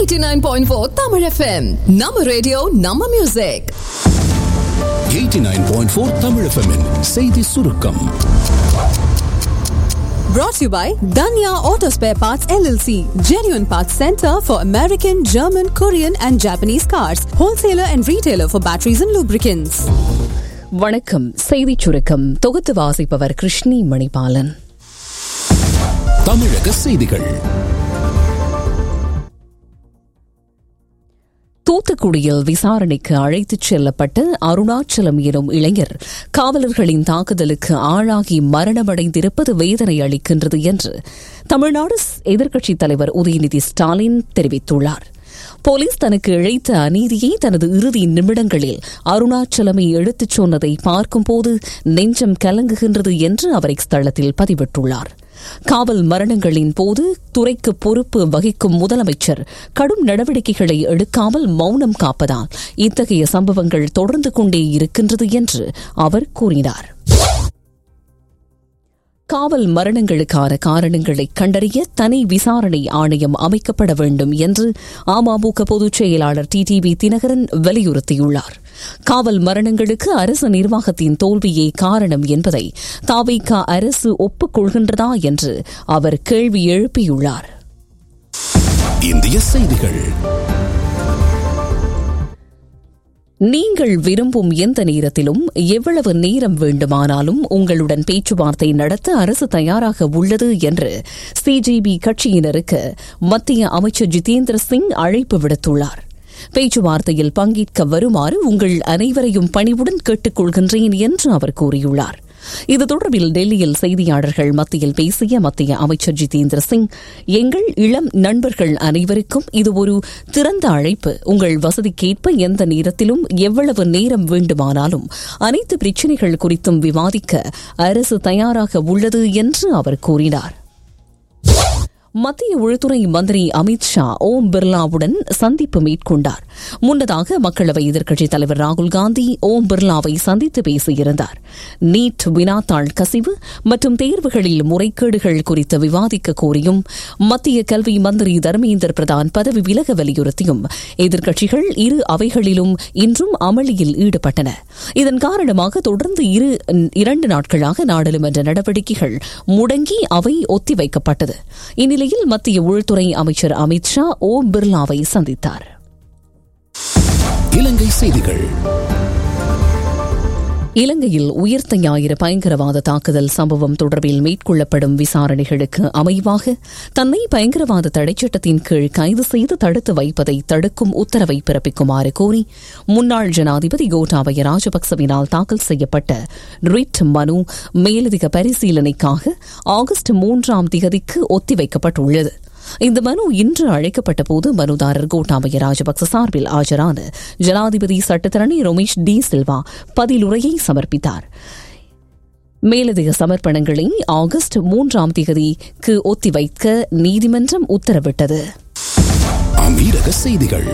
89.4 Tamil FM. நம்ம radio நம்ம music 89.4 Tamil எஃப்எம்மின் செய்தி சுருக்கம் brought to you by Danya Auto Spare Parts LLC, genuine parts center for American, German, Korean and Japanese cars, wholesaler and retailer for batteries and lubricants. வணக்கம் செய்திச் சுருக்கம் தொகுத்து வாசிப்பவர் கிருஷ்ணி மணிபாலன் தமிழக செய்திகள் தூத்துக்குடியில் விசாரணைக்கு அழைத்துச் செல்லப்பட்ட அருணாச்சலம் எனும் இளைஞர் காவலர்களின் தாக்குதலுக்கு ஆளாகி மரணமடைந்திருப்பது வேதனை அளிக்கின்றது என்று தமிழ்நாடு எதிர்க்கட்சித் தலைவர் உதயநிதி ஸ்டாலின் தெரிவித்துள்ளார் போலீஸ் தனக்கு இழைத்த அநீதியை தனது இறுதி நிமிடங்களில் அருணாச்சலமை எடுத்துச் சொன்னதை பார்க்கும்போது நெஞ்சம் கலங்குகின்றது என்று அவர் எக்ஸ் தளத்தில் பதிவிட்டுள்ளார் காவல் மரணங்களின் போது துறைக்கு பொறுப்பு வகிக்கும் முதலமைச்சர் கடும் நடவடிக்கைகளை எடுக்காமல் மௌனம் காப்பதால் இத்தகைய சம்பவங்கள் தொடர்ந்து கொண்டே இருக்கின்றது என்று அவர் கூறினார் காவல் மரணங்களுக்கான காரணங்களை கண்டறிய தனி விசாரணை ஆணையம் அமைக்கப்பட வேண்டும் என்று அமமுக பொதுச் செயலாளர் டி டி வி தினகரன் வலியுறுத்தியுள்ளார் காவல் மரணங்களுக்கு அரசு நிர்வாகத்தின் தோல்வியே காரணம் என்பதை தாவைக்கா அரசு ஒப்புக்கொள்கின்றதா என்று அவர் கேள்வி எழுப்பியுள்ளார் இந்திய செய்திகள் நீங்கள் விரும்பும் எந்த நேரத்திலும் எவ்வளவு நேரம் வேண்டுமானாலும் உங்களுடன் பேச்சுவார்த்தை நடத்த அரசு தயாராக உள்ளது என்று சிஜிபி கட்சியினருக்கு மத்திய அமைச்சர் ஜிதேந்திர சிங் அழைப்பு விடுத்துள்ளார் பேச்சுவார்த்தையில் பங்கேற்க வருமாறு உங்கள் அனைவரையும் பணிவுடன் கேட்டுக்கொள்கின்றேன் என்று அவர் கூறியுள்ளார் இது தொடர்பில் டெல்லியில் செய்தியாளர்கள் மத்தியில் பேசிய மத்திய அமைச்சர் ஜிதேந்திர சிங் எங்கள் இளம் நண்பர்கள் அனைவருக்கும் இது ஒரு திறந்த அழைப்பு உங்கள் வசதிக்கேற்ப எந்த நேரத்திலும் எவ்வளவு நேரம் வேண்டுமானாலும் அனைத்து பிரச்சினைகள் குறித்தும் விவாதிக்க அரசு தயாராக உள்ளது என்று அவர் கூறினார் மத்திய உள்துறை மந்திரி அமித் ஷா ஓம் பிர்லாவுடன் சந்திப்பு மேற்கொண்டார் முன்னதாக மக்களவை எதிர்க்கட்சித் தலைவர் ராகுல் காந்தி ஓம் பிர்லாவை சந்தித்து பேசியிருந்தார் நீட் வினாத்தாள் கசிவு மற்றும் தேர்வுகளில் முறைகேடுகள் குறித்து விவாதிக்க கோரியும் மத்திய கல்வி மந்திரி தர்மேந்தர் பிரதான் பதவி விலக வலியுறுத்தியும் எதிர்க்கட்சிகள் இரு அவைகளிலும் இன்றும் அமளியில் ஈடுபட்டன இதன் காரணமாக தொடர்ந்து இரு இரண்டு நாட்களாக நாடாளுமன்ற நடவடிக்கைகள் முடங்கி அவை ஒத்திவைக்கப்பட்டது இந்நிலையில் மத்திய உள்துறை அமைச்சர் அமித் ஷா ஓம் பிர்லாவை சந்தித்தார் இலங்கை செய்திகள் இலங்கையில் உயிர்த்த ஞாயிறு பயங்கரவாத தாக்குதல் சம்பவம் தொடர்பில் மேற்கொள்ளப்படும் விசாரணைகளுக்கு அமைவாக தன்னை பயங்கரவாத தடைச்சட்டத்தின் கீழ் கைது செய்து தடுத்து வைப்பதை தடுக்கும் உத்தரவை பிறப்பிக்குமாறு கோரி முன்னாள் ஜனாதிபதி கோட்டாபய ராஜபக்சவினால் தாக்கல் செய்யப்பட்ட ரிட் மனு மேலதிக பரிசீலனைக்காக ஆகஸ்ட் மூன்றாம் திகதிக்கு ஒத்திவைக்கப்பட்டுள்ளது இந்த மனு இன்று அழைக்கப்பட்ட போது மனுதாரர் கோட்டாபய ராஜபக்ச சார்பில் ஆஜரான ஜனாதிபதி சட்டத்தரணி ரமேஷ் டி சில்வா பதிலுரையை சமர்ப்பித்தார் மேலதிக சமர்ப்பணங்களை ஆகஸ்ட் மூன்றாம் தேதிக்கு ஒத்திவைக்க நீதிமன்றம் உத்தரவிட்டது அமீரக செய்திகள்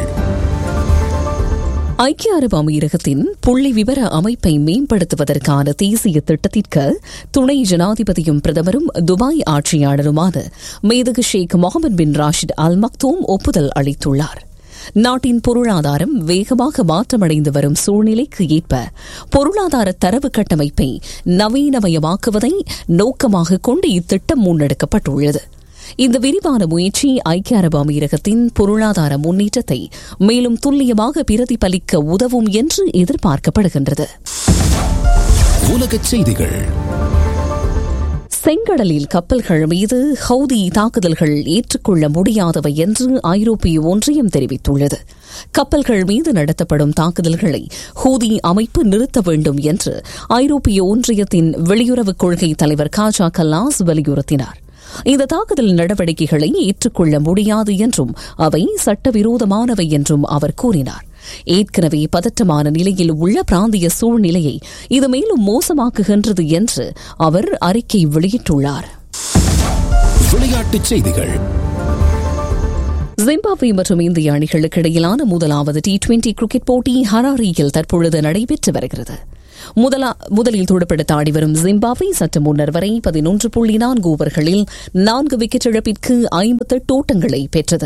ஐக்கிய அரபு அமீரகத்தின் புள்ளி விவர அமைப்பை மேம்படுத்துவதற்கான தேசிய திட்டத்திற்கு துணை ஜனாதிபதியும் பிரதமரும் துபாய் ஆட்சியாளருமான மேதகு ஷேக் முகமது பின் ராஷித் அல் மக்தூம் ஒப்புதல் அளித்துள்ளார் நாட்டின் பொருளாதாரம் வேகமாக மாற்றமடைந்து வரும் சூழ்நிலைக்கு ஏற்ப பொருளாதார தரவு கட்டமைப்பை நவீனமயமாக்குவதை நோக்கமாக கொண்டு இத்திட்டம் முன்னெடுக்கப்பட்டுள்ளது இந்த விரிவான முயற்சி ஐக்கிய அரபு அமீரகத்தின் பொருளாதார முன்னேற்றத்தை மேலும் துல்லியமாக பிரதிபலிக்க உதவும் என்று எதிர்பார்க்கப்படுகின்றது உலகச் செய்திகள் செங்கடலில் கப்பல்கள் மீது ஹவுதி தாக்குதல்கள் ஏற்றுக்கொள்ள முடியாதவை என்று ஐரோப்பிய ஒன்றியம் தெரிவித்துள்ளது கப்பல்கள் மீது நடத்தப்படும் தாக்குதல்களை ஹூதி அமைப்பு நிறுத்த வேண்டும் என்று ஐரோப்பிய ஒன்றியத்தின் வெளியுறவுக் கொள்கை தலைவர் காஜா கல்லாஸ் வலியுறுத்தினார் இந்த தாக்குதல் நடவடிக்கைகளை ஏற்றுக்கொள்ள முடியாது என்றும் அவை சட்டவிரோதமானவை என்றும் அவர் கூறினார் ஏற்கனவே பதற்றமான நிலையில் உள்ள பிராந்திய சூழ்நிலையை இது மேலும் மோசமாக்குகின்றது என்று அவர் அறிக்கை வெளியிட்டுள்ளார் விளையாட்டுச் செய்திகள் ஜிம்பாப்வே மற்றும் இந்திய அணிகளுக்கு இடையிலான முதலாவது டி டுவெண்டி கிரிக்கெட் போட்டி ஹராரியில் தற்பொழுது நடைபெற்று வருகிறது முதலா முதலில் துடுப்படுத்த ஆடிவரும் ஜிம்பாப்வே சற்று முன்னர் வரை பதினொன்று புள்ளி நான்கு ஓவர்களில் நான்கு விக்கெட் இழப்பிற்கு ஐம்பத்தெட்டு ஓட்டங்களை பெற்றது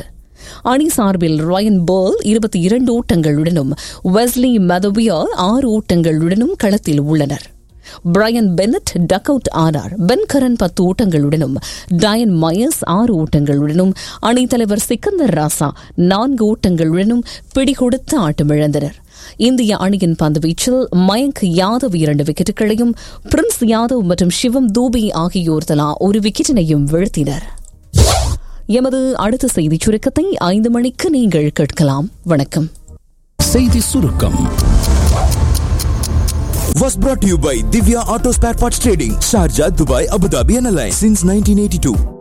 அணி சார்பில் ரயன் போல் இருபத்தி இரண்டு ஓட்டங்களுடனும் வெஸ்லி மதவியால் ஆறு ஓட்டங்களுடனும் களத்தில் உள்ளனர் பிரையன் பென்னட் டக் அவுட் ஆனார் பென்கரன் பத்து ஓட்டங்களுடனும் டயன் மயஸ் ஆறு ஓட்டங்களுடனும் அணித்தலைவர் சிக்கந்தர் ராசா நான்கு ஓட்டங்களுடனும் பிடிகொடுத்து ஆட்டமிழந்தனர் இந்திய அணியின் பந்துவீச்சில் மயங்க் யாதவ் இரண்டு விக்கெட்டுகளையும் பிரின்ஸ் யாதவ் மற்றும் சிவம் தூபி ஆகியோர் தலா ஒரு விக்கெட்டினையும் வீழ்த்தினர் எமது அடுத்த செய்திச் சுருக்கத்தை ஐந்து மணிக்கு நீங்கள் கேட்கலாம் வணக்கம் செய்தி சுருக்கம் was brought to you by Divya Auto Spare Parts Trading, Sharjah, Dubai, Abu Dhabi and Alliance since 1982.